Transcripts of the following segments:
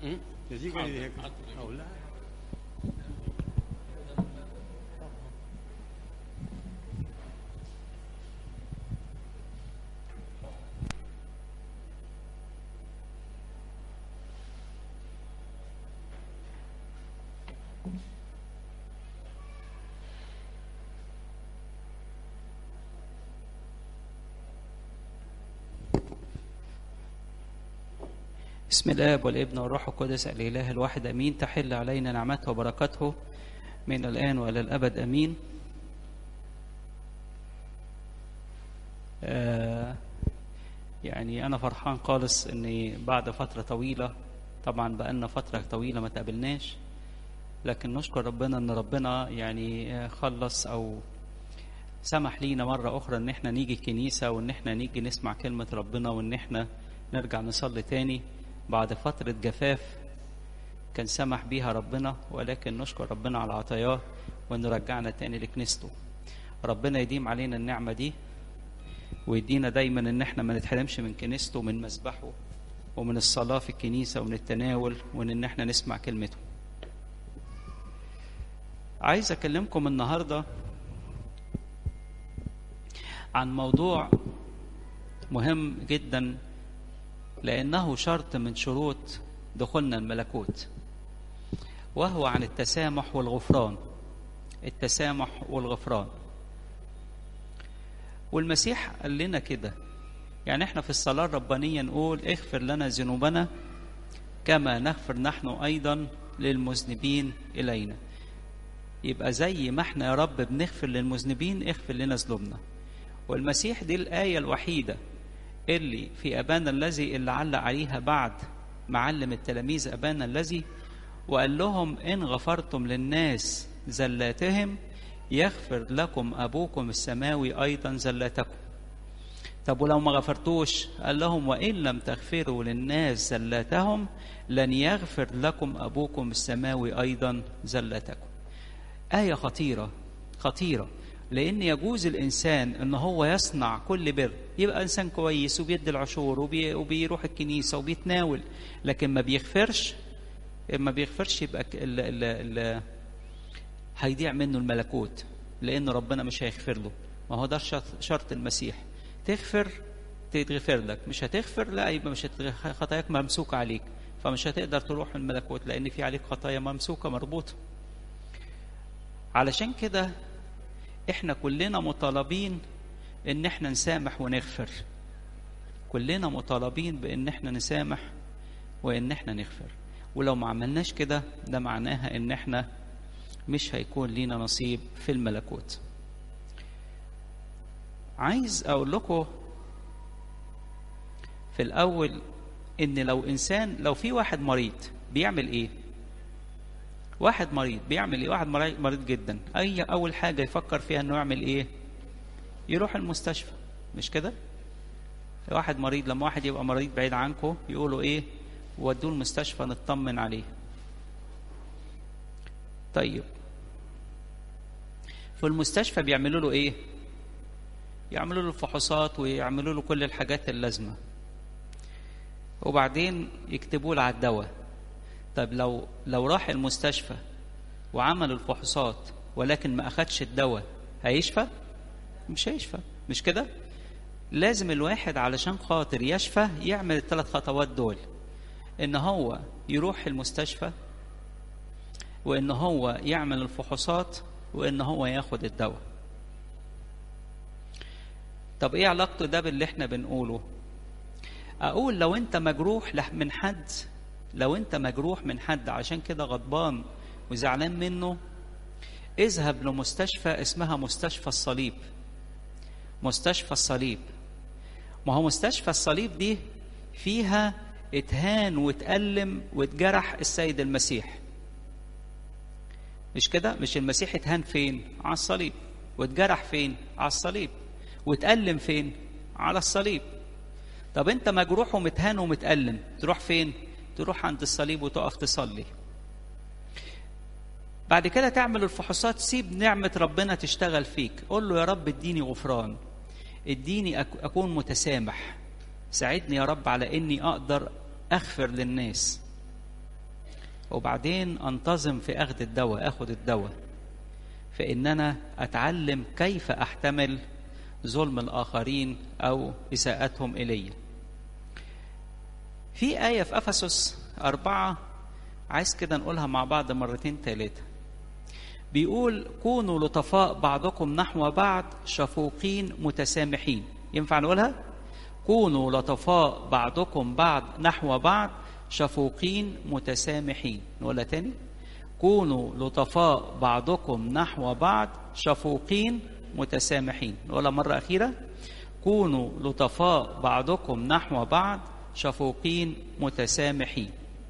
يجيك هيك او لا بسم الآب والابن والروح القدس الإله الواحد أمين تحل علينا نعمته وبركاته من الآن وإلى الأبد أمين آه يعني أنا فرحان خالص إني بعد فترة طويلة طبعا بقالنا فترة طويلة ما تقابلناش لكن نشكر ربنا إن ربنا يعني خلص أو سمح لينا مرة أخرى إن إحنا نيجي الكنيسة وإن إحنا نيجي نسمع كلمة ربنا وإن إحنا نرجع نصلي تاني بعد فترة جفاف كان سمح بيها ربنا ولكن نشكر ربنا على عطاياه وإنه رجعنا تاني لكنيسته ربنا يديم علينا النعمة دي ويدينا دايما إن إحنا ما نتحرمش من كنيسته ومن مسبحه ومن الصلاة في الكنيسة ومن التناول وإن إن إحنا نسمع كلمته عايز أكلمكم النهاردة عن موضوع مهم جدا لأنه شرط من شروط دخولنا الملكوت وهو عن التسامح والغفران التسامح والغفران والمسيح قال لنا كده يعني احنا في الصلاة الربانية نقول اغفر لنا ذنوبنا كما نغفر نحن أيضا للمذنبين إلينا يبقى زي ما احنا يا رب بنغفر للمذنبين اغفر لنا ذنوبنا والمسيح دي الآية الوحيدة اللي في أبانا الذي اللي علق عليها بعد معلم التلاميذ أبانا الذي وقال لهم إن غفرتم للناس زلاتهم يغفر لكم أبوكم السماوي أيضا زلاتكم طب ولو ما غفرتوش قال لهم وإن لم تغفروا للناس زلاتهم لن يغفر لكم أبوكم السماوي أيضا زلاتكم آية خطيرة خطيرة لأن يجوز الإنسان إن هو يصنع كل بر يبقى إنسان كويس وبيدي العشور وبي وبيروح الكنيسة وبيتناول لكن ما بيغفرش ما بيغفرش يبقى ال ال ال هيضيع منه الملكوت لأن ربنا مش هيغفر له ما هو ده شرط, شرط المسيح تغفر تتغفر لك مش هتغفر لا يبقى مش خطاياك ممسوكة عليك فمش هتقدر تروح الملكوت لأن في عليك خطايا ممسوكة مربوطة علشان كده احنا كلنا مطالبين ان احنا نسامح ونغفر كلنا مطالبين بان احنا نسامح وان احنا نغفر ولو ما عملناش كده ده معناها ان احنا مش هيكون لينا نصيب في الملكوت عايز اقول لكم في الاول ان لو انسان لو في واحد مريض بيعمل ايه واحد مريض بيعمل ايه واحد مريض جدا اي اول حاجه يفكر فيها انه يعمل ايه يروح المستشفى مش كده واحد مريض لما واحد يبقى مريض بعيد عنكم يقولوا ايه ودوه المستشفى نطمن عليه طيب في المستشفى بيعملوا له ايه يعملوا له الفحوصات ويعملوا له كل الحاجات اللازمه وبعدين يكتبوا له على الدواء طب لو لو راح المستشفى وعمل الفحوصات ولكن ما اخدش الدواء هيشفى مش هيشفى مش كده لازم الواحد علشان خاطر يشفى يعمل الثلاث خطوات دول ان هو يروح المستشفى وان هو يعمل الفحوصات وان هو ياخد الدواء طب ايه علاقته ده باللي احنا بنقوله اقول لو انت مجروح من حد لو انت مجروح من حد عشان كده غضبان وزعلان منه اذهب لمستشفى اسمها مستشفى الصليب مستشفى الصليب ما هو مستشفى الصليب دي فيها اتهان واتألم واتجرح السيد المسيح مش كده مش المسيح اتهان فين على الصليب واتجرح فين على الصليب واتألم فين على الصليب طب انت مجروح ومتهان ومتألم تروح فين تروح عند الصليب وتقف تصلي بعد كده تعمل الفحوصات سيب نعمة ربنا تشتغل فيك قول له يا رب اديني غفران اديني أكون متسامح ساعدني يا رب على إني أقدر أغفر للناس وبعدين انتظم في اخذ الدواء اخد الدواء فان انا اتعلم كيف احتمل ظلم الاخرين او اساءتهم الي في ايه في افسس أربعة عايز كده نقولها مع بعض مرتين ثلاثة بيقول كونوا لطفاء بعضكم نحو بعض شفوقين متسامحين ينفع نقولها كونوا لطفاء بعضكم بعض نحو بعض شفوقين متسامحين نقولها تاني كونوا لطفاء بعضكم نحو بعض شفوقين متسامحين نقولها مرة أخيرة كونوا لطفاء بعضكم نحو بعض شفوقين متسامحين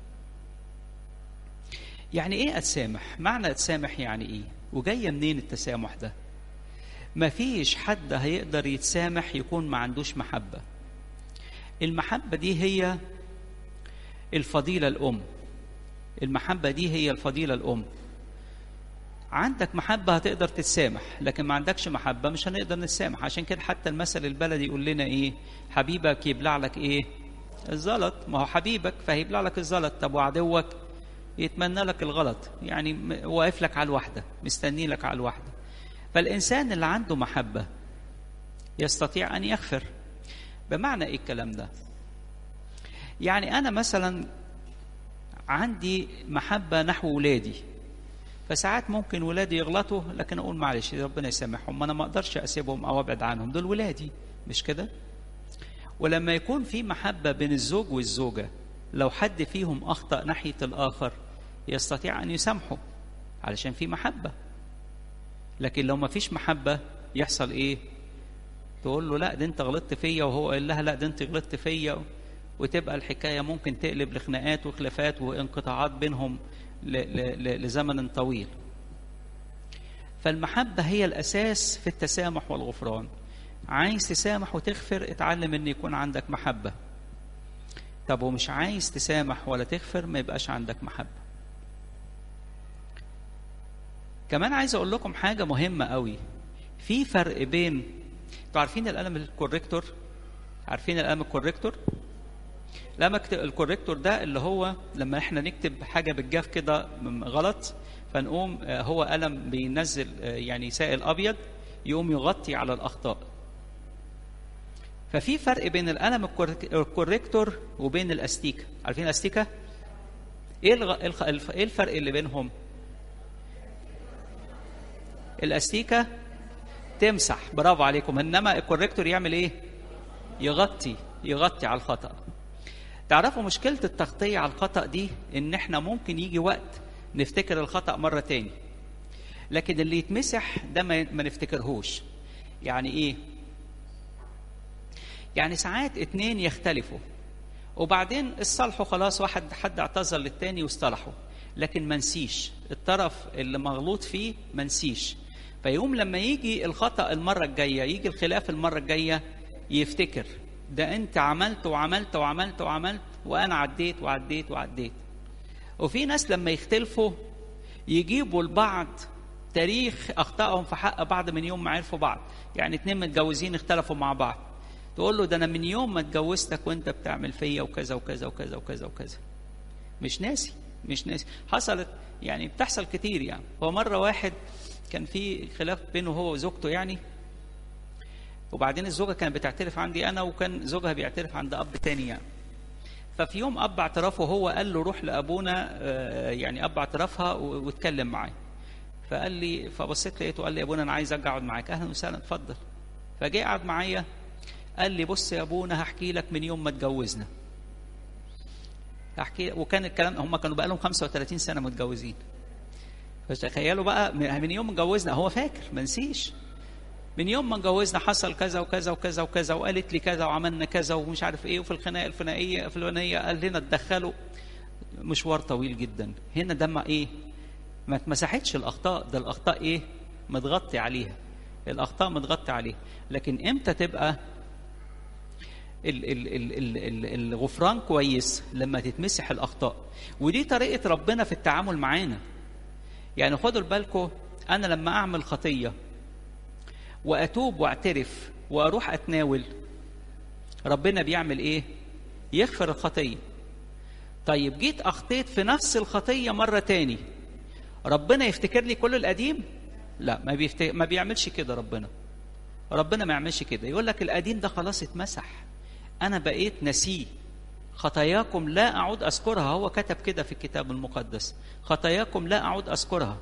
يعني ايه اتسامح معنى اتسامح يعني ايه وجايه منين التسامح ده مفيش حد هيقدر يتسامح يكون ما عندوش محبه المحبه دي هي الفضيله الام المحبه دي هي الفضيله الام عندك محبه هتقدر تتسامح لكن ما عندكش محبه مش هنقدر نتسامح عشان كده حتى المثل البلدي يقول لنا ايه حبيبك يبلع لك ايه الزلط ما هو حبيبك فهيبلع لك الزلط طب وعدوك يتمنى لك الغلط يعني واقف لك على الواحدة مستني لك على الواحدة فالإنسان اللي عنده محبة يستطيع أن يغفر بمعنى إيه الكلام ده يعني أنا مثلا عندي محبة نحو ولادي فساعات ممكن ولادي يغلطوا لكن أقول معلش ربنا يسامحهم ما أنا ما أقدرش أسيبهم أو أبعد عنهم دول ولادي مش كده ولما يكون في محبة بين الزوج والزوجة لو حد فيهم أخطأ ناحية الآخر يستطيع أن يسامحه علشان في محبة لكن لو ما فيش محبة يحصل إيه تقول له لا ده أنت غلطت فيا وهو قال لها لا ده أنت غلطت فيا وتبقى الحكاية ممكن تقلب لخناقات وخلافات وانقطاعات بينهم لزمن طويل فالمحبة هي الأساس في التسامح والغفران عايز تسامح وتغفر اتعلم ان يكون عندك محبة طب ومش عايز تسامح ولا تغفر ما يبقاش عندك محبة كمان عايز اقول لكم حاجة مهمة قوي في فرق بين انتوا عارفين القلم الكوريكتور عارفين القلم الكوريكتور القلم الكوريكتور ده اللي هو لما احنا نكتب حاجة بالجاف كده غلط فنقوم هو قلم بينزل يعني سائل ابيض يقوم يغطي على الاخطاء ففي فرق بين القلم الكوريكتور وبين الاستيكه عارفين الاستيكه ايه الغ... الخ... ايه الفرق اللي بينهم الاستيكه تمسح برافو عليكم انما الكوريكتور يعمل ايه يغطي يغطي على الخطا تعرفوا مشكله التغطيه على الخطا دي ان احنا ممكن يجي وقت نفتكر الخطا مره تاني لكن اللي يتمسح ده ما, ما نفتكرهوش يعني ايه يعني ساعات اتنين يختلفوا وبعدين الصلحوا خلاص واحد حد اعتذر للتاني واصطلحوا لكن ما نسيش الطرف اللي مغلوط فيه ما نسيش فيقوم لما يجي الخطا المره الجايه يجي الخلاف المره الجايه يفتكر ده انت عملت وعملت وعملت وعملت وانا عديت وعديت وعديت وفي ناس لما يختلفوا يجيبوا لبعض تاريخ اخطائهم في حق بعض من يوم ما عرفوا بعض يعني اتنين متجوزين اختلفوا مع بعض تقول له ده انا من يوم ما اتجوزتك وانت بتعمل فيا وكذا وكذا وكذا وكذا وكذا مش ناسي مش ناسي حصلت يعني بتحصل كتير يعني هو مره واحد كان في خلاف بينه هو وزوجته يعني وبعدين الزوجه كانت بتعترف عندي انا وكان زوجها بيعترف عند اب تاني يعني ففي يوم اب اعترافه هو قال له روح لابونا يعني اب اعترافها واتكلم معاه فقال لي فبصيت لقيته قال لي يا ابونا انا عايز اقعد معاك اهلا وسهلا اتفضل فجاء قعد معايا قال لي بص يا ابونا هحكي لك من يوم ما اتجوزنا هحكي وكان الكلام هم كانوا بقى لهم 35 سنه متجوزين فتخيلوا بقى من يوم ما اتجوزنا هو فاكر ما نسيش من يوم ما اتجوزنا حصل كذا وكذا وكذا وكذا وقالت لي كذا وعملنا كذا ومش عارف ايه وفي الخناقه الفلانيه الفلانيه قال لنا اتدخلوا مشوار طويل جدا هنا ده ايه ما اتمسحتش الاخطاء ده الاخطاء ايه متغطي عليها الاخطاء متغطي عليها لكن امتى تبقى ال ال ال ال ال الغفران كويس لما تتمسح الاخطاء ودي طريقه ربنا في التعامل معانا يعني خدوا بالكم انا لما اعمل خطيه واتوب واعترف واروح اتناول ربنا بيعمل ايه يغفر الخطيه طيب جيت اخطيت في نفس الخطيه مره تاني ربنا يفتكر لي كل القديم لا ما, بيفت... ما بيعملش كده ربنا ربنا ما يعملش كده يقول لك القديم ده خلاص اتمسح انا بقيت نسيه خطاياكم لا اعود اذكرها هو كتب كده في الكتاب المقدس خطاياكم لا اعود اذكرها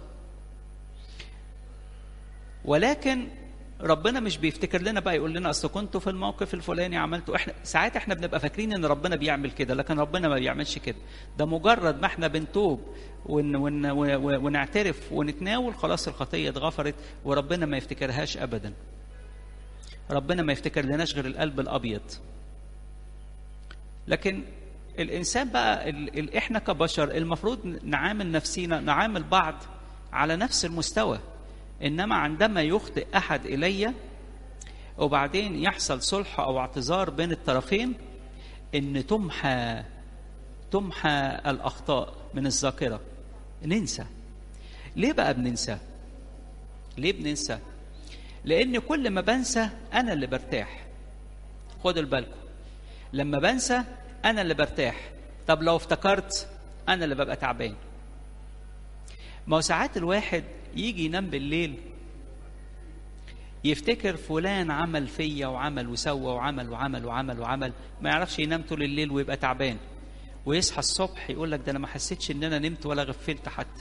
ولكن ربنا مش بيفتكر لنا بقى يقول لنا اصل كنتوا في الموقف الفلاني عملتوا احنا ساعات احنا بنبقى فاكرين ان ربنا بيعمل كده لكن ربنا ما بيعملش كده ده مجرد ما احنا بنتوب ون ون ونعترف ونتناول خلاص الخطيه اتغفرت وربنا ما يفتكرهاش ابدا ربنا ما يفتكر لناش غير القلب الابيض لكن الانسان بقى ال ال احنا كبشر المفروض نعامل نفسينا نعامل بعض على نفس المستوى انما عندما يخطئ احد الي وبعدين يحصل صلح او اعتذار بين الطرفين ان تمحى تمحى الاخطاء من الذاكره ننسى ليه بقى بننسى ليه بننسى لان كل ما بنسى انا اللي برتاح خدوا بالكم لما بنسى انا اللي برتاح طب لو افتكرت انا اللي ببقى تعبان ما هو ساعات الواحد يجي ينام بالليل يفتكر فلان عمل فيا وعمل وسوى وعمل وعمل وعمل وعمل ما يعرفش ينام طول الليل ويبقى تعبان ويصحى الصبح يقول لك ده انا ما حسيتش ان انا نمت ولا غفلت حتى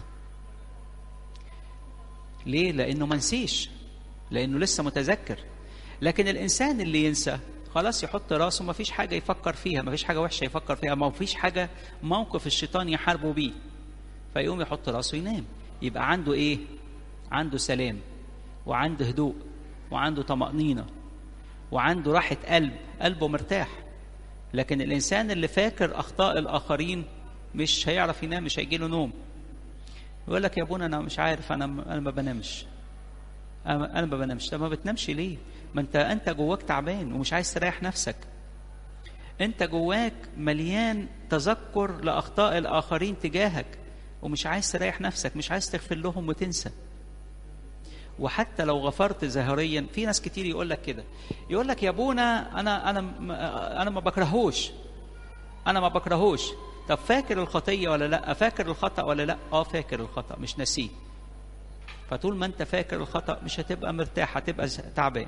ليه لانه ما نسيش لانه لسه متذكر لكن الانسان اللي ينسى خلاص يحط راسه ما فيش حاجه يفكر فيها ما فيش حاجه وحشه يفكر فيها ما فيش حاجه موقف الشيطان يحاربه بيه فيقوم يحط راسه ينام يبقى عنده ايه عنده سلام وعنده هدوء وعنده طمأنينة وعنده راحة قلب قلبه مرتاح لكن الإنسان اللي فاكر أخطاء الآخرين مش هيعرف ينام مش هيجي له نوم يقول لك يا ابونا أنا مش عارف أنا أنا ما بنامش أنا أنا ما بنامش طب ما بتنامش ليه؟ ما أنت أنت جواك تعبان ومش عايز تريح نفسك أنت جواك مليان تذكر لأخطاء الآخرين تجاهك ومش عايز تريح نفسك مش عايز تغفر لهم وتنسى وحتى لو غفرت ظاهريا في ناس كتير يقول لك كده يقول لك يا ابونا انا انا انا ما بكرهوش انا ما بكرهوش طب فاكر الخطيه ولا لا فاكر الخطا ولا لا اه فاكر الخطا مش ناسيه فطول ما انت فاكر الخطا مش هتبقى مرتاح هتبقى تعبان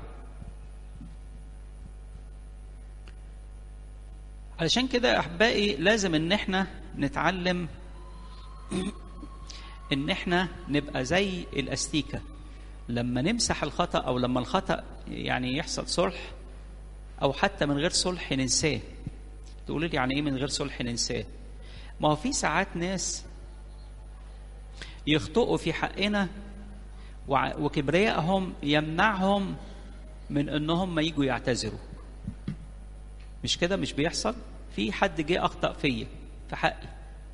علشان كده يا احبائي لازم ان احنا نتعلم ان احنا نبقى زي الاستيكه لما نمسح الخطا او لما الخطا يعني يحصل صلح او حتى من غير صلح ننساه تقولوا لي يعني ايه من غير صلح ننساه ما هو في ساعات ناس يخطئوا في حقنا وكبريائهم يمنعهم من انهم ما يجوا يعتذروا مش كده مش بيحصل في حد جه اخطا فيا في حقي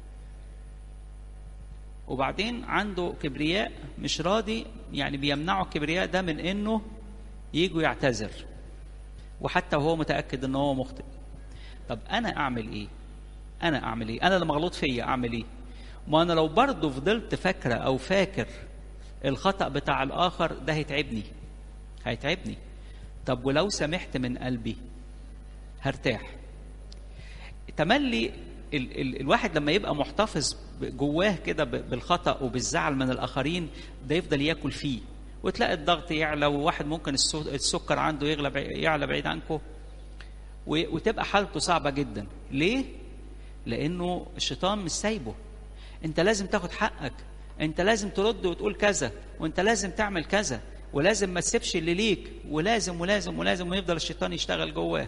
وبعدين عنده كبرياء مش راضي يعني بيمنعه الكبرياء ده من انه يجوا يعتذر وحتى وهو متاكد ان هو مخطئ طب انا اعمل ايه انا اعمل ايه انا اللي مغلوط فيا اعمل ايه ما انا لو برضه فضلت فاكره او فاكر الخطا بتاع الاخر ده هيتعبني هيتعبني طب ولو سمحت من قلبي هرتاح تملي ال ال الواحد لما يبقى محتفظ جواه كده بالخطا وبالزعل من الاخرين ده يفضل ياكل فيه وتلاقي الضغط يعلى وواحد ممكن السكر عنده يغلى يعلى بعيد عنكم وتبقى حالته صعبه جدا ليه لانه الشيطان مش سايبه انت لازم تاخد حقك انت لازم ترد وتقول كذا وانت لازم تعمل كذا ولازم ما تسيبش اللي ليك ولازم ولازم ولازم ويفضل الشيطان يشتغل جواه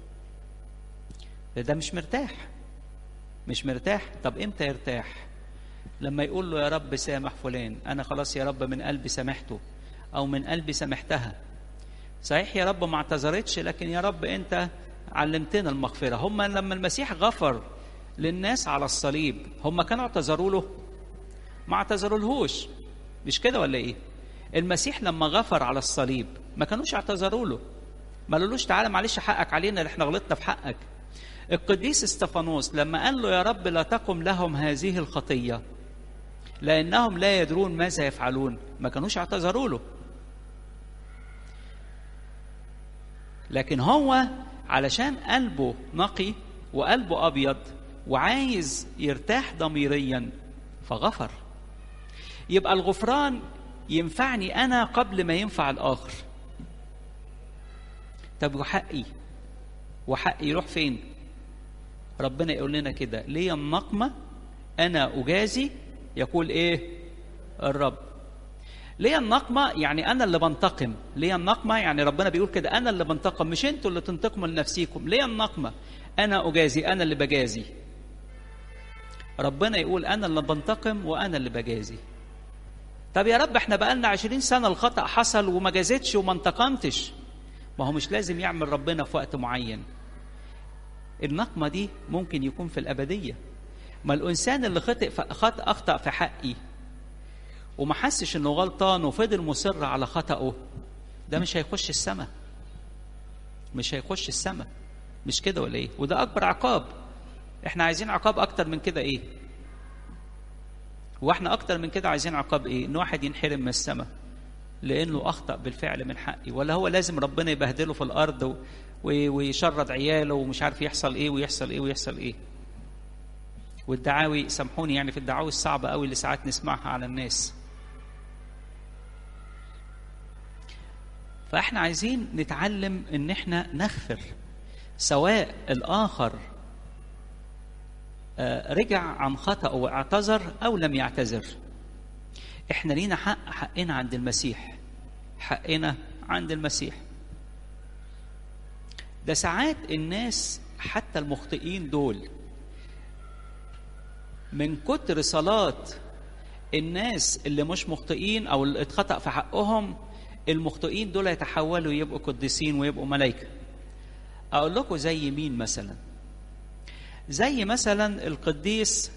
ده مش مرتاح مش مرتاح طب امتى يرتاح لما يقول له يا رب سامح فلان انا خلاص يا رب من قلبي سامحته او من قلبي سامحتها صحيح يا رب ما اعتذرتش لكن يا رب انت علمتنا المغفره هم لما المسيح غفر للناس على الصليب هم كانوا اعتذروا له ما اعتذروا لهوش مش كده ولا ايه المسيح لما غفر على الصليب ما كانوش اعتذروا له ما قالولوش تعالى معلش حقك علينا اللي احنا غلطنا في حقك القديس استفانوس لما قال له يا رب لا تقم لهم هذه الخطيه لانهم لا يدرون ماذا يفعلون ما كانوش اعتذروا له لكن هو علشان قلبه نقي وقلبه ابيض وعايز يرتاح ضميريا فغفر يبقى الغفران ينفعني انا قبل ما ينفع الاخر طب وحقي وحقي يروح فين ربنا يقول لنا كده ليه النقمة أنا أجازي يقول إيه الرب ليه النقمة يعني أنا اللي بنتقم ليه النقمة يعني ربنا بيقول كده أنا اللي بنتقم مش أنتوا اللي تنتقموا لنفسيكم ليه النقمة أنا أجازي أنا اللي بجازي ربنا يقول أنا اللي بنتقم وأنا اللي بجازي طب يا رب احنا بقالنا عشرين سنة الخطأ حصل وما جازتش وما انتقمتش ما هو مش لازم يعمل ربنا في وقت معين النقمة دي ممكن يكون في الأبدية ما الإنسان اللي خطأ خط أخطأ في حقي وما حسش إنه غلطان وفضل مصر على خطأه ده مش هيخش السماء مش هيخش السماء مش كده ولا إيه وده أكبر عقاب إحنا عايزين عقاب أكتر من كده إيه واحنا اكتر من كده عايزين عقاب ايه ان واحد ينحرم من السماء لانه اخطا بالفعل من حقي ولا هو لازم ربنا يبهدله في الارض و... ويشرد عياله ومش عارف يحصل ايه ويحصل ايه ويحصل ايه والدعاوي سامحوني يعني في الدعاوي الصعبه قوي اللي ساعات نسمعها على الناس فاحنا عايزين نتعلم ان احنا نغفر سواء الاخر رجع عن خطأ واعتذر أو لم يعتذر احنا لينا حق حقنا عند المسيح حقنا عند المسيح ده ساعات الناس حتى المخطئين دول من كتر صلاة الناس اللي مش مخطئين أو اللي اتخطأ في حقهم المخطئين دول يتحولوا يبقوا قديسين ويبقوا ملائكة أقول لكم زي مين مثلاً زي مثلا القديس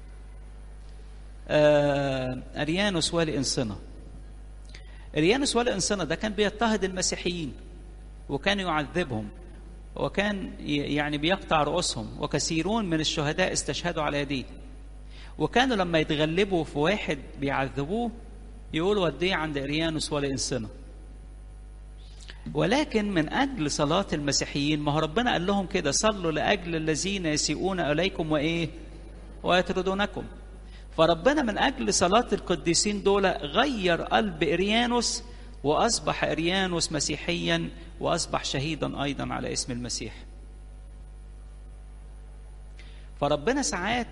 أريانوس والي إنصنة أريانوس والي إنصنة ده كان بيضطهد المسيحيين وكان يعذبهم وكان يعني بيقطع رؤوسهم وكثيرون من الشهداء استشهدوا على يديه وكانوا لما يتغلبوا في واحد بيعذبوه يقولوا وديه عند أريانوس والي إنصنة ولكن من اجل صلاه المسيحيين ما هو ربنا قال لهم كده صلوا لاجل الذين يسيئون اليكم وايه ويطردونكم فربنا من اجل صلاه القديسين دول غير قلب اريانوس واصبح اريانوس مسيحيا واصبح شهيدا ايضا على اسم المسيح فربنا ساعات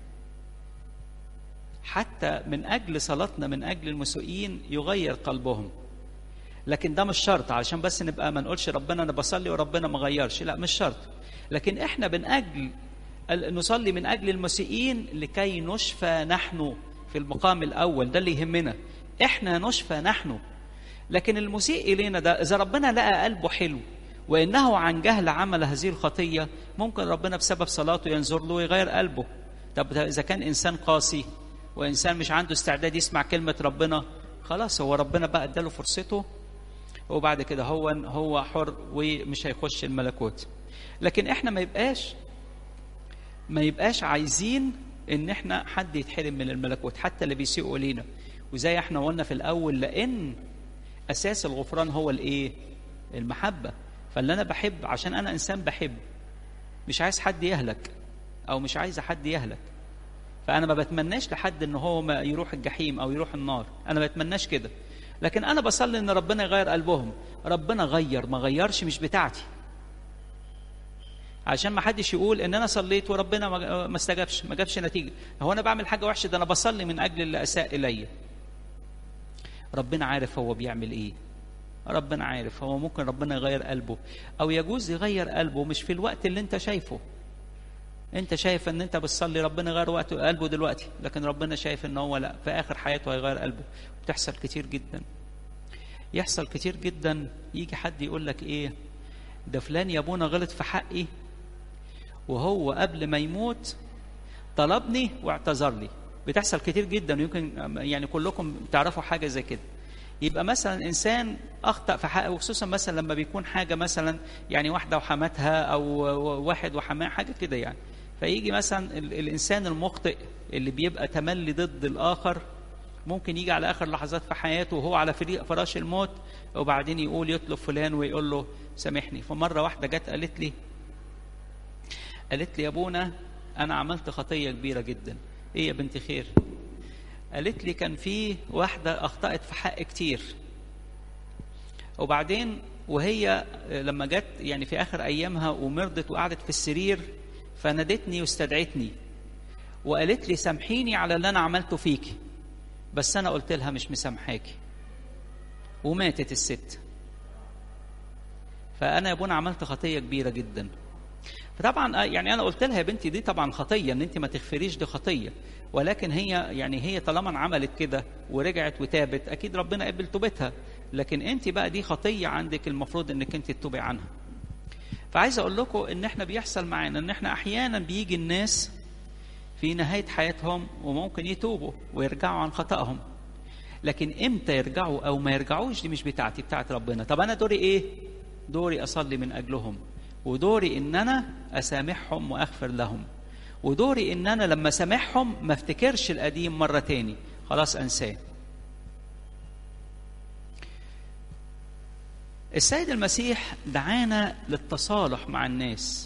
حتى من اجل صلاتنا من اجل المسيئين يغير قلبهم لكن ده مش شرط علشان بس نبقى ما نقولش ربنا انا بصلي وربنا ما غيرش لا مش شرط لكن احنا من اجل نصلي من اجل المسيئين لكي نشفى نحن في المقام الاول ده اللي يهمنا احنا نشفى نحن لكن المسيء الينا ده اذا ربنا لقى قلبه حلو وانه عن جهل عمل هذه الخطيه ممكن ربنا بسبب صلاته ينظر له ويغير قلبه طب اذا كان انسان قاسي وانسان مش عنده استعداد يسمع كلمه ربنا خلاص هو ربنا بقى اداله فرصته وبعد كده هو هو حر ومش هيخش الملكوت لكن احنا ما يبقاش ما يبقاش عايزين ان احنا حد يتحرم من الملكوت حتى اللي بيسيئوا لينا وزي احنا قلنا في الاول لان اساس الغفران هو الايه المحبه فاللي انا بحب عشان انا انسان بحب مش عايز حد يهلك او مش عايز حد يهلك فانا ما بتمناش لحد ان هو ما يروح الجحيم او يروح النار انا ما بتمناش كده لكن انا بصلي ان ربنا يغير قلبهم ربنا غير ما غيرش مش بتاعتي عشان ما حدش يقول ان انا صليت وربنا ما استجابش ما جابش نتيجه هو انا بعمل حاجه وحشه ده انا بصلي من اجل اللي اساء الي ربنا عارف هو بيعمل ايه ربنا عارف هو ممكن ربنا يغير قلبه او يجوز يغير قلبه مش في الوقت اللي انت شايفه انت شايف ان انت بتصلي ربنا غير وقت قلبه دلوقتي لكن ربنا شايف ان هو لا في اخر حياته هيغير قلبه بتحصل كتير جدا يحصل كتير جدا يجي حد يقول لك ايه ده فلان يا ابونا غلط في حقي وهو قبل ما يموت طلبني واعتذر لي بتحصل كتير جدا ويمكن يعني كلكم تعرفوا حاجه زي كده يبقى مثلا انسان اخطا في حقه وخصوصا مثلا لما بيكون حاجه مثلا يعني واحده وحماتها او واحد وحماه حاجه كده يعني فيجي مثلا الانسان المخطئ اللي بيبقى تملي ضد الاخر ممكن يجي على اخر لحظات في حياته وهو على فراش الموت وبعدين يقول يطلب فلان ويقول له سامحني فمره واحده جت قالت لي قالت لي يا ابونا انا عملت خطيه كبيره جدا ايه يا بنتي خير قالت لي كان في واحده اخطات في حق كتير وبعدين وهي لما جت يعني في اخر ايامها ومرضت وقعدت في السرير فنادتني واستدعتني وقالت لي سامحيني على اللي انا عملته فيكي بس انا قلت لها مش مسامحاكي وماتت الست فانا يا ابونا عملت خطيه كبيره جدا فطبعا يعني انا قلت لها يا بنتي دي طبعا خطيه ان انت ما تغفريش دي خطيه ولكن هي يعني هي طالما عملت كده ورجعت وتابت اكيد ربنا قبل توبتها لكن انت بقى دي خطيه عندك المفروض انك انت تتوبي عنها فعايز اقول لكم ان احنا بيحصل معانا ان احنا احيانا بيجي الناس في نهايه حياتهم وممكن يتوبوا ويرجعوا عن خطأهم لكن امتى يرجعوا او ما يرجعوش دي مش بتاعتي بتاعت ربنا طب انا دوري ايه دوري اصلي من اجلهم ودوري ان انا اسامحهم واغفر لهم ودوري ان انا لما سامحهم ما افتكرش القديم مره تاني خلاص انساه السيد المسيح دعانا للتصالح مع الناس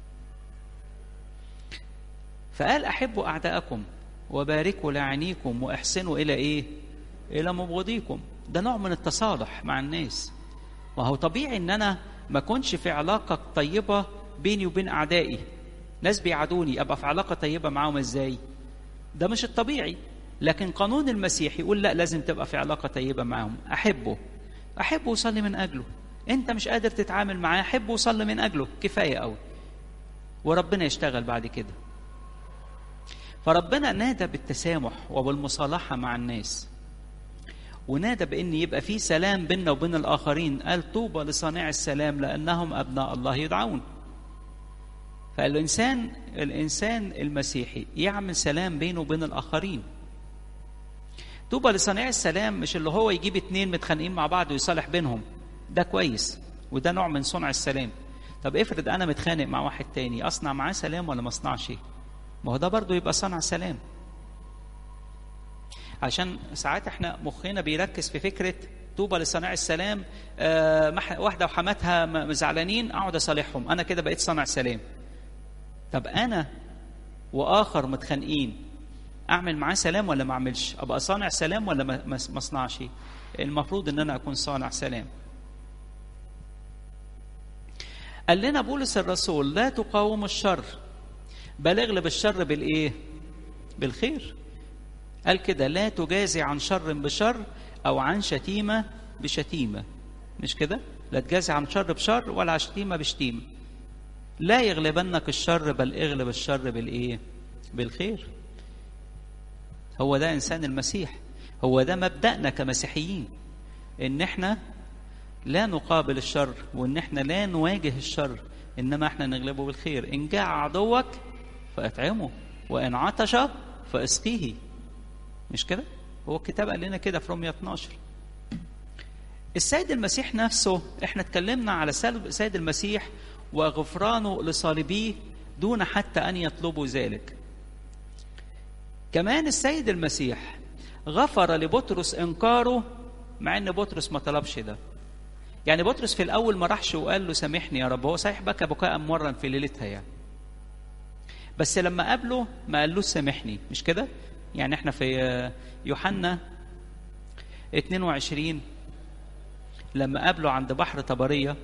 فقال احبوا اعداءكم وباركوا لاعنيكم واحسنوا الى ايه الى مبغضيكم ده نوع من التصالح مع الناس وهو طبيعي ان انا ما اكونش في علاقه طيبه بيني وبين اعدائي ناس بيعادوني ابقى في علاقه طيبه معاهم ازاي ده مش الطبيعي لكن قانون المسيح يقول لا لازم تبقى في علاقه طيبه معاهم احبه احبه وصلي من اجله انت مش قادر تتعامل معاه احبه وصلي من اجله كفايه قوي وربنا يشتغل بعد كده فربنا نادى بالتسامح وبالمصالحه مع الناس ونادى بان يبقى في سلام بيننا وبين الاخرين قال طوبى لصانع السلام لانهم ابناء الله يدعون فالانسان الانسان المسيحي يعمل سلام بينه وبين الاخرين طوبى لصانع السلام مش اللي هو يجيب اتنين متخانقين مع بعض ويصالح بينهم ده كويس وده نوع من صنع السلام طب افرض انا متخانق مع واحد تاني اصنع معاه سلام ولا ما اصنعش ما هو ده برضه يبقى صنع سلام عشان ساعات احنا مخنا بيركز في فكره طوبى لصناع السلام آه واحده وحماتها زعلانين اقعد اصالحهم انا كده بقيت صانع سلام طب انا واخر متخانقين اعمل معاه سلام ولا ما اعملش ابقى صانع سلام ولا ما اصنعش المفروض ان انا اكون صانع سلام قال لنا بولس الرسول لا تقاوم الشر بل اغلب الشر بالايه بالخير قال كده لا تجازي عن شر بشر او عن شتيمه بشتيمه مش كده لا تجازي عن شر بشر ولا عن شتيمه بشتيمه لا يغلبنك الشر بل اغلب الشر بالايه بالخير هو ده انسان المسيح هو ده مبدأنا كمسيحيين ان احنا لا نقابل الشر وان احنا لا نواجه الشر انما احنا نغلبه بالخير ان جاع عدوك فاطعمه وان عطش فاسقيه مش كده هو الكتاب قال لنا كده في رومية 12 السيد المسيح نفسه احنا اتكلمنا على سيد المسيح وغفرانه لصالبيه دون حتى ان يطلبوا ذلك كمان السيد المسيح غفر لبطرس انكاره مع ان بطرس ما طلبش ده يعني بطرس في الاول ما راحش وقال له سامحني يا رب هو صحيح بكى بكاء مرا في ليلتها يعني بس لما قابله ما قالوش سامحني مش كده يعني احنا في يوحنا 22 لما قابله عند بحر طبريه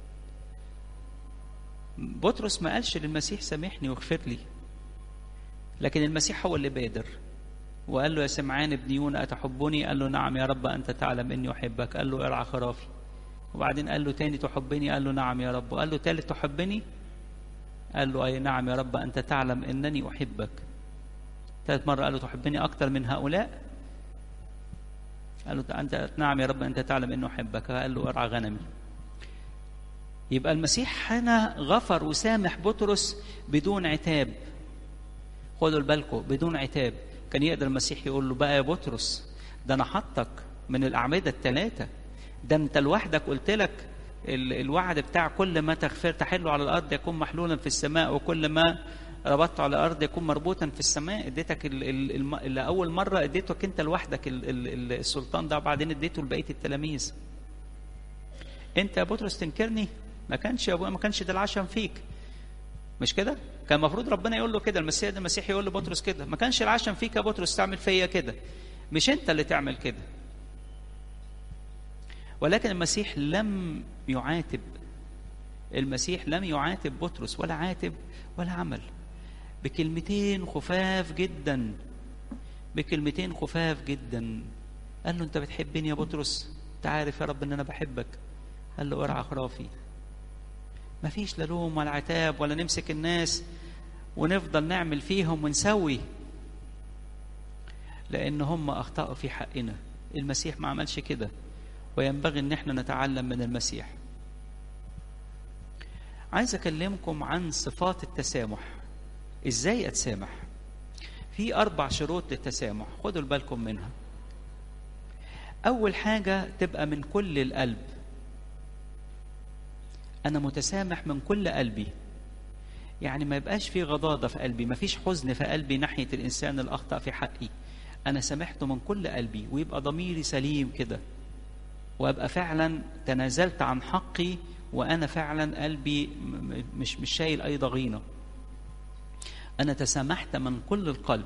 بطرس ما قالش للمسيح سامحني واغفر لي لكن المسيح هو اللي بادر وقال له يا سمعان ابن يونا أتحبني قال له نعم يا رب أنت تعلم إني أحبك قال له ارعى خرافي وبعدين قال له تاني تحبني قال له نعم يا رب قال له تالت تحبني قال له أي نعم يا رب أنت تعلم إنني أحبك ثالث مرة قال له تحبني أكثر من هؤلاء قال له أنت نعم يا رب أنت تعلم إنه أحبك قال له ارعى غنمي يبقى المسيح هنا غفر وسامح بطرس بدون عتاب خدوا بالكم بدون عتاب كان يقدر المسيح يقول له بقى يا بطرس ده انا حطك من الاعمده الثلاثه ده انت لوحدك قلت لك الوعد بتاع كل ما تغفر تحله على الارض يكون محلولا في السماء وكل ما ربطته على الارض يكون مربوطا في السماء اديتك اللي اول مره اديتك انت لوحدك السلطان ده وبعدين اديته لبقيه التلاميذ انت يا بطرس تنكرني ما كانش يا ابويا ما كانش ده العشم فيك مش كده كان المفروض ربنا يقول له كده المسيح ده المسيح يقول لبطرس كده ما كانش العشم فيك يا بطرس تعمل فيا كده مش انت اللي تعمل كده ولكن المسيح لم يعاتب المسيح لم يعاتب بطرس ولا عاتب ولا عمل بكلمتين خفاف جدا بكلمتين خفاف جدا قال له انت بتحبني يا بطرس انت عارف يا رب ان انا بحبك قال له ارعى خرافي مفيش لا لوم ولا عتاب ولا نمسك الناس ونفضل نعمل فيهم ونسوي لان هم اخطاوا في حقنا المسيح ما عملش كده وينبغي ان احنا نتعلم من المسيح عايز اكلمكم عن صفات التسامح ازاي اتسامح في اربع شروط للتسامح خدوا بالكم منها اول حاجه تبقى من كل القلب انا متسامح من كل قلبي يعني ما يبقاش في غضاضه في قلبي ما فيش حزن في قلبي ناحيه الانسان اللي اخطا في حقي انا سامحته من كل قلبي ويبقى ضميري سليم كده وابقى فعلا تنازلت عن حقي وانا فعلا قلبي مش مش شايل اي ضغينه انا تسامحت من كل القلب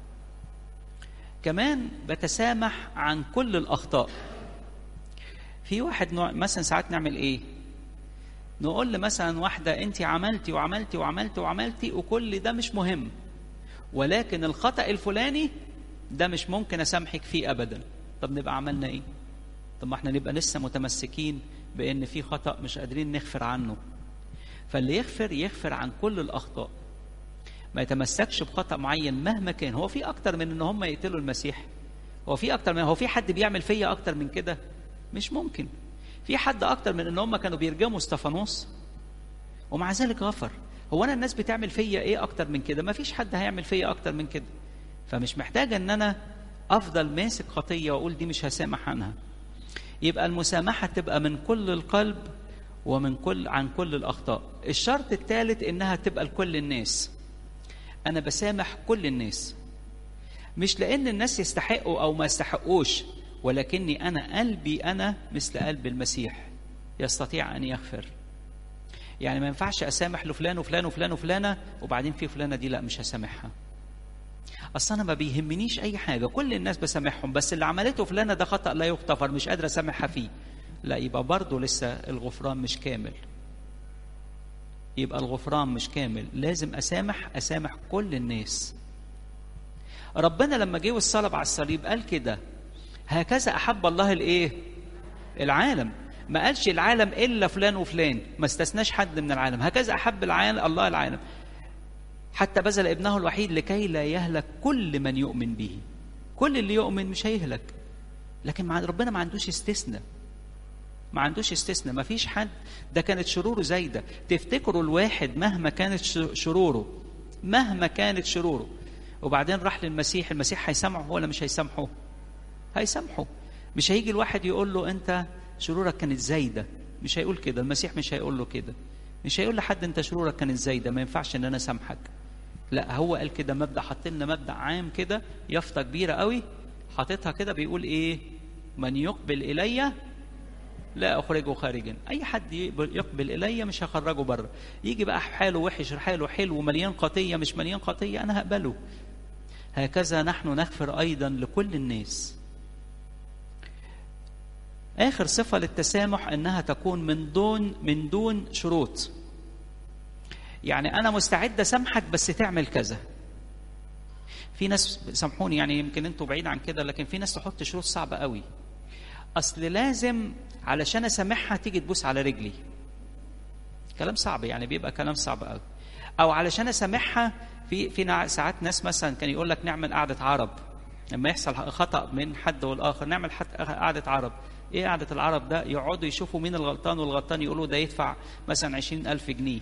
كمان بتسامح عن كل الاخطاء في واحد نوع مثلا ساعات نعمل ايه نقول لمثلا واحده انت عملتي وعملتي وعملتي وعملتي وكل ده مش مهم ولكن الخطا الفلاني ده مش ممكن اسامحك فيه ابدا طب نبقى عملنا ايه طب ما احنا نبقى لسه متمسكين بان في خطا مش قادرين نغفر عنه فاللي يغفر يغفر عن كل الاخطاء ما يتمسكش بخطا معين مهما كان هو في اكتر من ان هم يقتلوا المسيح هو في اكتر من هو في حد بيعمل فيا اكتر من كده مش ممكن في حد اكتر من ان هم كانوا بيرجموا استفانوس ومع ذلك غفر هو انا الناس بتعمل فيا ايه اكتر من كده ما فيش حد هيعمل فيا اكتر من كده فمش محتاجه ان انا افضل ماسك خطيه واقول دي مش هسامح عنها يبقى المسامحه تبقى من كل القلب ومن كل عن كل الاخطاء الشرط الثالث انها تبقى لكل الناس انا بسامح كل الناس مش لان الناس يستحقوا او ما يستحقوش ولكني انا قلبي انا مثل قلب المسيح يستطيع ان يغفر يعني ما ينفعش اسامح لفلان وفلان وفلان وفلانه وبعدين في فلانه دي لا مش هسامحها اصل انا ما بيهمنيش اي حاجه كل الناس بسامحهم بس اللي عملته فلانه ده خطا لا يغتفر مش قادر اسامحها فيه لا يبقى برضه لسه الغفران مش كامل يبقى الغفران مش كامل لازم اسامح اسامح كل الناس ربنا لما جه والصلب على الصليب قال كده هكذا احب الله الايه العالم ما قالش العالم الا فلان وفلان ما استثناش حد من العالم هكذا احب العالم الله العالم حتى بذل ابنه الوحيد لكي لا يهلك كل من يؤمن به كل اللي يؤمن مش هيهلك لكن مع ربنا ما عندوش استثناء ما عندوش استثناء ما فيش حد ده كانت شروره زايدة تفتكروا الواحد مهما كانت شروره مهما كانت شروره وبعدين راح للمسيح المسيح هيسامحه ولا مش هيسامحه هيسامحه مش هيجي الواحد يقول له انت شرورك كانت زايدة مش هيقول كده المسيح مش هيقول له كده مش هيقول لحد انت شرورك كانت زايدة ما ينفعش ان انا اسامحك لا هو قال كده مبدا حاط لنا مبدا عام كده يافطه كبيره قوي حاططها كده بيقول ايه من يقبل الي لا اخرجه خارجا اي حد يقبل الي مش هخرجه بره يجي بقى حاله وحش حاله حلو مليان خطيه مش مليان خطيه انا هقبله هكذا نحن نغفر ايضا لكل الناس اخر صفه للتسامح انها تكون من دون من دون شروط يعني انا مستعد اسامحك بس تعمل كذا في ناس سامحوني يعني يمكن انتوا بعيد عن كده لكن في ناس تحط شروط صعبه قوي اصل لازم علشان اسامحها تيجي تبوس على رجلي كلام صعب يعني بيبقى كلام صعب قوي او علشان اسامحها في في ساعات ناس مثلا كان يقول لك نعمل قعده عرب لما يحصل خطا من حد والاخر نعمل قعده عرب ايه قعده العرب ده يقعدوا يشوفوا مين الغلطان والغلطان يقولوا ده يدفع مثلا عشرين ألف جنيه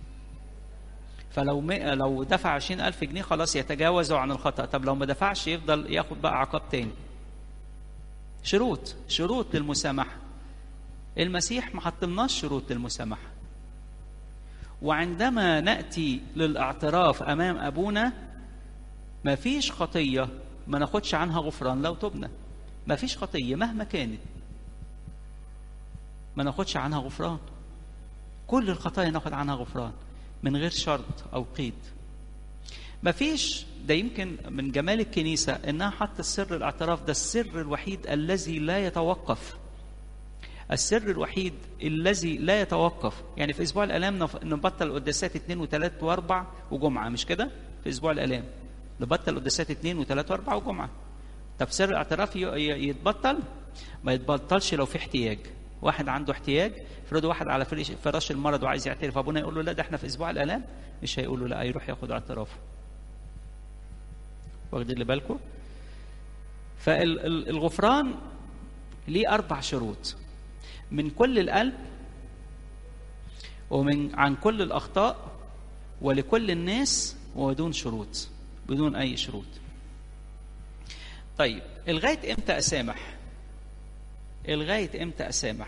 فلو لو دفع عشرين ألف جنيه خلاص يتجاوزوا عن الخطأ طب لو ما دفعش يفضل ياخد بقى عقاب تاني شروط شروط للمسامحة المسيح ما حطلناش شروط للمسامحة وعندما نأتي للاعتراف أمام أبونا ما فيش خطية ما ناخدش عنها غفران لو تبنا ما فيش خطية مهما كانت ما ناخدش عنها غفران كل الخطايا ناخد عنها غفران من غير شرط او قيد مفيش ده يمكن من جمال الكنيسة إنها حط السر الاعتراف ده السر الوحيد الذي لا يتوقف السر الوحيد الذي لا يتوقف يعني في أسبوع الآلام نف- نبطل قداسات اثنين وثلاث وأربع وجمعة مش كده؟ في أسبوع الآلام نبطل قداسات اثنين وثلاث وأربع وجمعة طب سر الاعتراف ي- ي- يتبطل؟ ما يتبطلش لو في احتياج واحد عنده احتياج افرضوا واحد على فريش- فراش المرض وعايز يعترف ابونا يقول له لا ده احنا في اسبوع الالام مش هيقول له لا يروح ياخد اعترافه واخدين اللي بالكم فالغفران ليه اربع شروط من كل القلب ومن عن كل الاخطاء ولكل الناس وبدون شروط بدون اي شروط طيب لغايه امتى اسامح لغايه امتى اسامح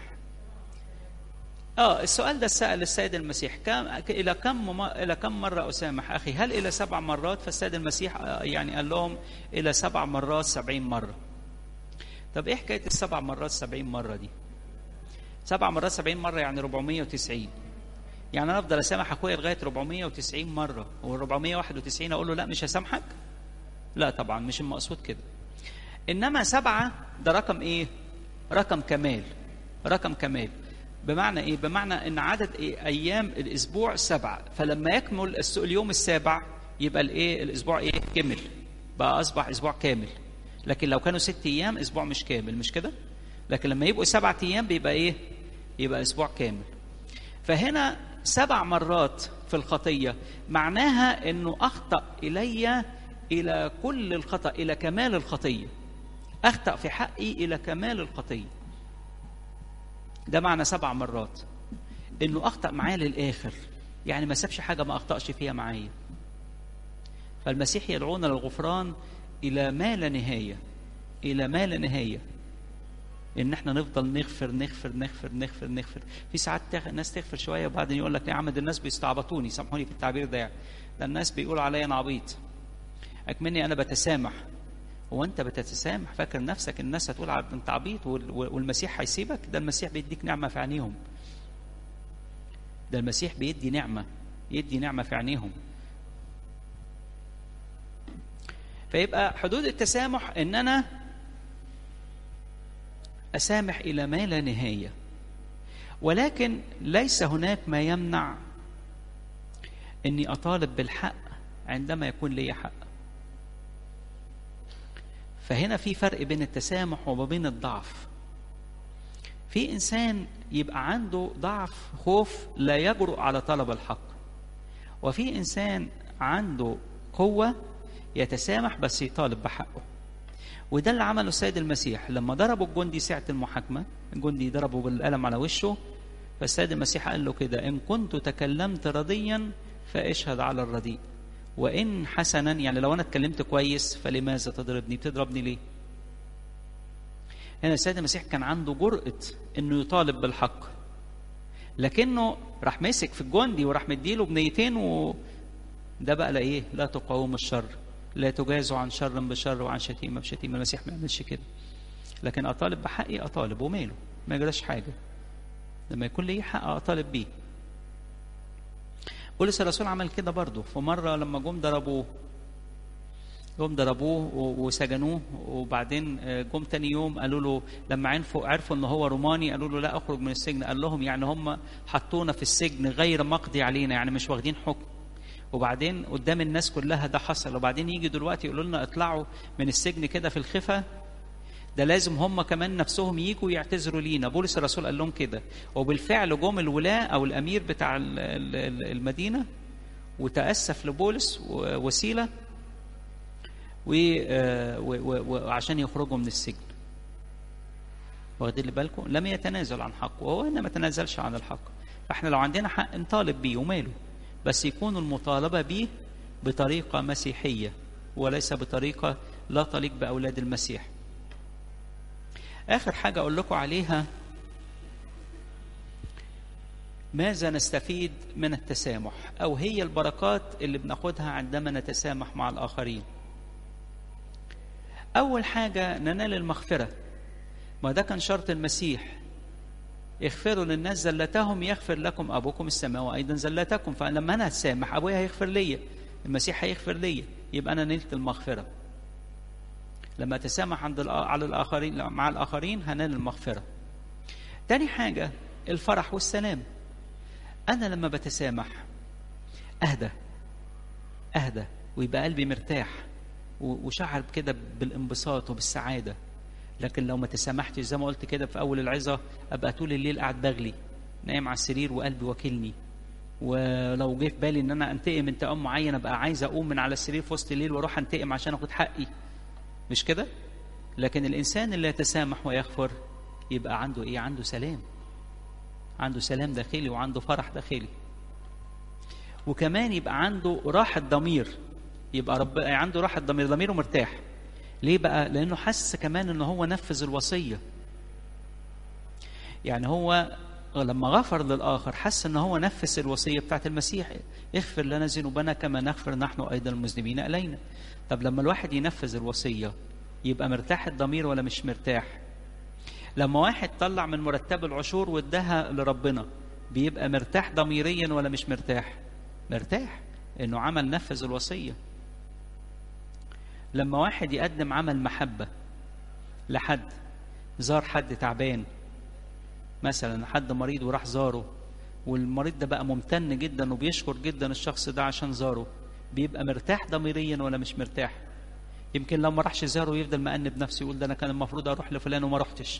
اه السؤال ده سأل السيد المسيح كم الى كم مم... الى كم مره اسامح اخي هل الى سبع مرات فالسيد المسيح آه، يعني قال لهم الى سبع مرات سبعين مره طب ايه حكايه السبع مرات سبعين مره دي سبع مرات سبعين مره يعني 490 يعني انا افضل اسامح اخويا لغايه 490 مره وال 491 اقول له لا مش هسامحك لا طبعا مش المقصود كده انما سبعه ده رقم ايه رقم كمال رقم كمال بمعنى ايه بمعنى ان عدد إيه؟ ايام الاسبوع سبعه فلما يكمل الس- اليوم السابع يبقى الايه الاسبوع ايه كمل بقى اصبح اسبوع كامل لكن لو كانوا ست ايام اسبوع مش كامل مش كده لكن لما يبقوا سبعة ايام بيبقى ايه يبقى اسبوع كامل فهنا سبع مرات في الخطيه معناها انه اخطا الي الى كل الخطا الى كمال الخطيه اخطا في حقي الى كمال الخطيه ده معنى سبع مرات انه اخطا معايا للاخر يعني ما سابش حاجه ما اخطاش فيها معايا فالمسيح يدعونا للغفران الى ما لا نهايه الى ما لا نهايه ان احنا نفضل نغفر نغفر نغفر نغفر نغفر في ساعات تغ... ناس تغفر شويه وبعدين يقول لك يا عم ده الناس بيستعبطوني سامحوني في التعبير ده يعني ده الناس بيقولوا عليا انا عبيط اكمني انا بتسامح هو انت بتتسامح فاكر نفسك الناس هتقول ع- انت عبيط وال- والمسيح هيسيبك ده المسيح بيديك نعمه في عينيهم ده المسيح بيدي نعمه يدي نعمه في عينيهم فيبقى حدود التسامح ان انا اسامح الى ما لا نهايه ولكن ليس هناك ما يمنع اني اطالب بالحق عندما يكون لي حق فهنا في فرق بين التسامح وبين الضعف في انسان يبقى عنده ضعف خوف لا يجرؤ على طلب الحق وفي انسان عنده قوه يتسامح بس يطالب بحقه وده اللي عمله السيد المسيح لما ضربوا الجندي ساعة المحاكمة الجندي ضربه بالقلم على وشه فالسيد المسيح قال له كده إن كنت تكلمت رضيا فاشهد على الرديء وإن حسنا يعني لو أنا اتكلمت كويس فلماذا تضربني بتضربني ليه هنا السيد المسيح كان عنده جرأة إنه يطالب بالحق لكنه راح مسك في الجندي وراح مديله بنيتين و ده بقى لا ايه لا تقاوم الشر لا تجازوا عن شر بشر وعن شتيمه بشتيمه المسيح ما يعملش كده لكن اطالب بحقي اطالب وماله ما يجراش حاجه لما يكون لي حق اطالب بيه بولس الرسول عمل كده برضه في مره لما جم ضربوه جم ضربوه و- وسجنوه وبعدين آه، جم تاني يوم قالوا له لما عرفوا عرفوا ان هو روماني قالوا له لا اخرج من السجن قال لهم يعني هم حطونا في السجن غير مقضي علينا يعني مش واخدين حكم وبعدين قدام الناس كلها ده حصل وبعدين يجي دلوقتي يقولوا لنا اطلعوا من السجن كده في الخفة ده لازم هم كمان نفسهم يجوا يعتذروا لينا بولس الرسول قال لهم كده وبالفعل جم الولاة او الامير بتاع ال- ال- ال- المدينة وتأسف لبولس ووسيلة وعشان يخرجوا من السجن واخدين بالكم لم يتنازل عن حقه وهو هنا ما تنازلش عن الحق فاحنا لو عندنا حق نطالب بيه وماله بس يكون المطالبة به بطريقة مسيحية وليس بطريقة لا تليق بأولاد المسيح آخر حاجة أقول لكم عليها ماذا نستفيد من التسامح أو هي البركات اللي بناخدها عندما نتسامح مع الآخرين أول حاجة ننال المغفرة ما ده كان شرط المسيح اغفروا للناس زلتهم يغفر لكم ابوكم السماء ايضا زلتكم فلما انا هتسامح ابويا هيغفر ليا المسيح هيغفر ليا يبقى انا نلت المغفره لما اتسامح عند على الاخرين مع الاخرين هنال المغفره تاني حاجه الفرح والسلام انا لما بتسامح اهدى اهدى ويبقى قلبي مرتاح وشعر كده بالانبساط وبالسعاده لكن لو ما تسامحتش زي ما قلت كده في اول العظه ابقى طول الليل قاعد بغلي نايم على السرير وقلبي واكلني ولو جه في بالي ان انا انتقم انتقام معين ابقى عايز اقوم من على السرير في وسط الليل واروح انتقم عشان اخد حقي مش كده لكن الانسان اللي يتسامح ويغفر يبقى عنده ايه عنده سلام عنده سلام داخلي وعنده فرح داخلي وكمان يبقى عنده راحة ضمير يبقى رب عنده راحة ضمير ضميره مرتاح ليه بقى لانه حس كمان ان هو نفذ الوصية يعني هو لما غفر للآخر حس ان هو نفذ الوصية بتاعت المسيح اغفر لنا ذنوبنا كما نغفر نحن أيضا المذنبين إلينا طب لما الواحد ينفذ الوصية يبقى مرتاح الضمير ولا مش مرتاح لما واحد طلع من مرتب العشور واداها لربنا بيبقى مرتاح ضميريا ولا مش مرتاح مرتاح انه عمل نفذ الوصيه لما واحد يقدم عمل محبه لحد زار حد تعبان مثلا حد مريض وراح زاره والمريض ده بقى ممتن جدا وبيشكر جدا الشخص ده عشان زاره بيبقى مرتاح ضميريا ولا مش مرتاح يمكن لو ما راحش زاره يفضل مأنب نفسه يقول ده انا كان المفروض اروح لفلان وما رحتش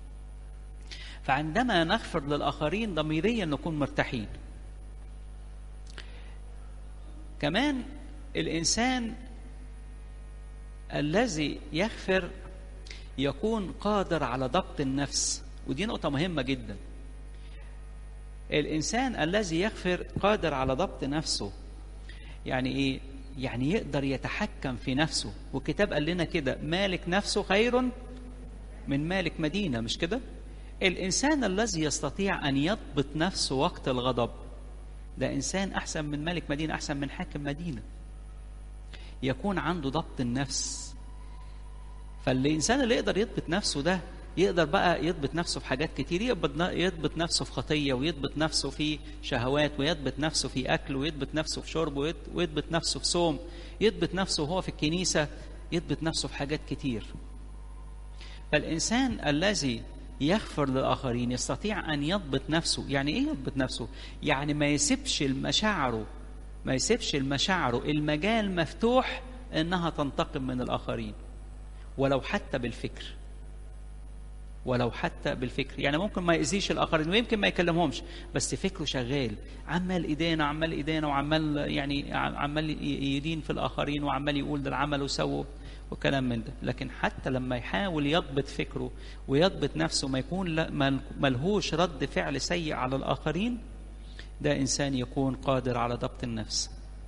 فعندما نغفر للآخرين ضميريا نكون مرتاحين كمان الإنسان الذي يغفر يكون قادر على ضبط النفس ودي نقطة مهمة جدا الإنسان الذي يغفر قادر على ضبط نفسه يعني إيه؟ يعني يقدر يتحكم في نفسه والكتاب قال لنا كده مالك نفسه خير من مالك مدينة مش كده؟ الإنسان الذي يستطيع أن يضبط نفسه وقت الغضب ده إنسان أحسن من ملك مدينة أحسن من حاكم مدينة يكون عنده ضبط النفس فالإنسان اللي يقدر يضبط نفسه ده يقدر بقى يضبط نفسه في حاجات كتير يضبط نفسه في خطية ويضبط نفسه في شهوات ويضبط نفسه في أكل ويضبط نفسه في شرب ويضبط نفسه في صوم يضبط نفسه وهو في الكنيسة يضبط نفسه في حاجات كتير فالإنسان الذي يغفر للآخرين يستطيع أن يضبط نفسه يعني إيه يضبط نفسه؟ يعني ما يسيبش المشاعره ما يسيبش المشاعره المجال مفتوح إنها تنتقم من الآخرين ولو حتى بالفكر ولو حتى بالفكر يعني ممكن ما يأذيش الآخرين ويمكن ما يكلمهمش بس فكره شغال عمال إيدينا وعمال إيدينا وعمال يعني عمال يدين في الآخرين وعمال يقول ده العمل وسووا وكلام من ده لكن حتى لما يحاول يضبط فكره ويضبط نفسه ما يكون ملهوش رد فعل سيء على الآخرين ده إنسان يكون قادر على ضبط النفس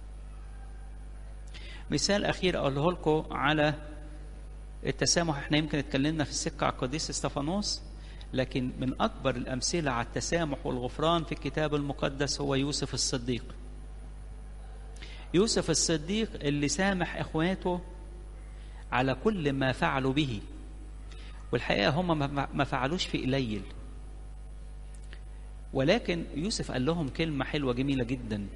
مثال أخير أقوله لكم على التسامح احنا يمكن اتكلمنا في السكة على القديس استفانوس لكن من أكبر الأمثلة على التسامح والغفران في الكتاب المقدس هو يوسف الصديق يوسف الصديق اللي سامح إخواته على كل ما فعلوا به والحقيقة هم ما فعلوش في قليل ولكن يوسف قال لهم كلمة حلوة جميلة جدا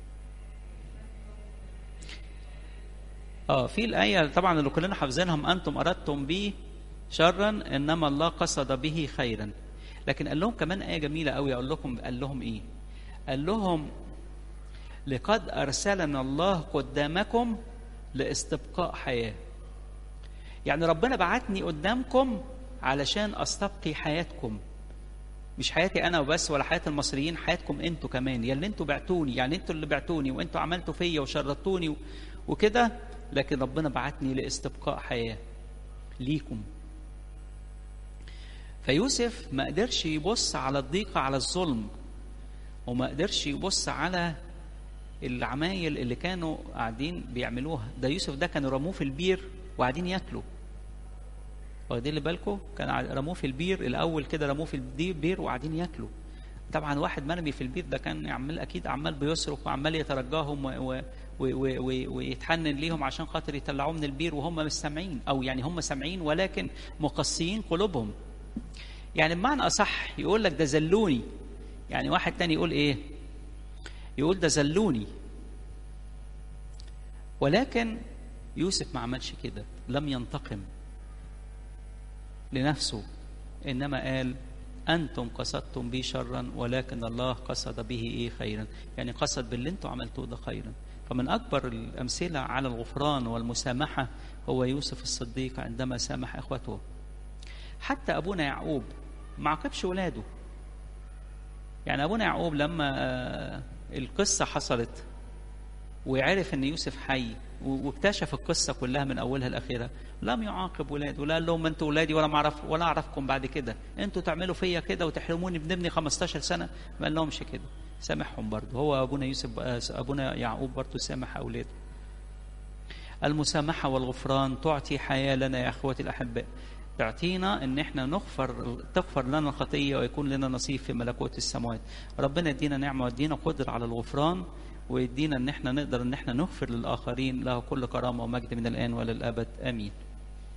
اه في الآية طبعا اللي كلنا حافظينهم أنتم أردتم به شرا إنما الله قصد به خيرا لكن قال لهم كمان آية جميلة قوي أقول لكم قال لهم إيه قال لهم لقد أرسلنا الله قدامكم لاستبقاء حياة يعني ربنا بعتني قدامكم علشان استبقي حياتكم مش حياتي انا وبس ولا حياه المصريين حياتكم انتوا كمان يا اللي انتوا بعتوني يعني انتوا اللي بعتوني وانتوا عملتوا فيا وشرطوني وكده لكن ربنا بعتني لاستبقاء حياه ليكم فيوسف ما قدرش يبص على الضيقه على الظلم وما قدرش يبص على العمايل اللي كانوا قاعدين بيعملوها ده يوسف ده كانوا رموه في البير وقاعدين ياكلوا واخدين بالكم كان رموه في البير الاول كده رموه في البير وقاعدين ياكلوا طبعا واحد مرمي في البير ده كان عمال اكيد عمال بيصرخ وعمال يترجاهم و و و و ويتحنن ليهم عشان خاطر يطلعوه من البير وهم مش سامعين او يعني هم سامعين ولكن مقسيين قلوبهم يعني بمعنى اصح يقول لك ده زلوني يعني واحد تاني يقول ايه يقول ده زلوني ولكن يوسف ما عملش كده لم ينتقم لنفسه انما قال انتم قصدتم بي شرا ولكن الله قصد به ايه خيرا يعني قصد باللي انتم عملتوه ده خيرا فمن اكبر الامثله على الغفران والمسامحه هو يوسف الصديق عندما سامح اخوته حتى ابونا يعقوب ما عاقبش ولاده يعني ابونا يعقوب لما القصه حصلت وعرف ان يوسف حي واكتشف القصه كلها من اولها لاخرها لم يعاقب ولاده لا قال لهم انتوا ولادي ولا معرف ولا اعرفكم بعد كده انتوا تعملوا فيا كده وتحرموني من ابني 15 سنه ما قال لهمش كده سامحهم برضه هو ابونا يوسف ابونا يعقوب برضه سامح اولاده المسامحه والغفران تعطي حياه لنا يا اخواتي الاحباء تعطينا ان احنا نغفر تغفر لنا الخطيه ويكون لنا نصيب في ملكوت السماوات ربنا يدينا نعمه ويدينا قدره على الغفران ويدينا ان احنا نقدر ان احنا نغفر للاخرين له كل كرامه ومجد من الان والى الابد امين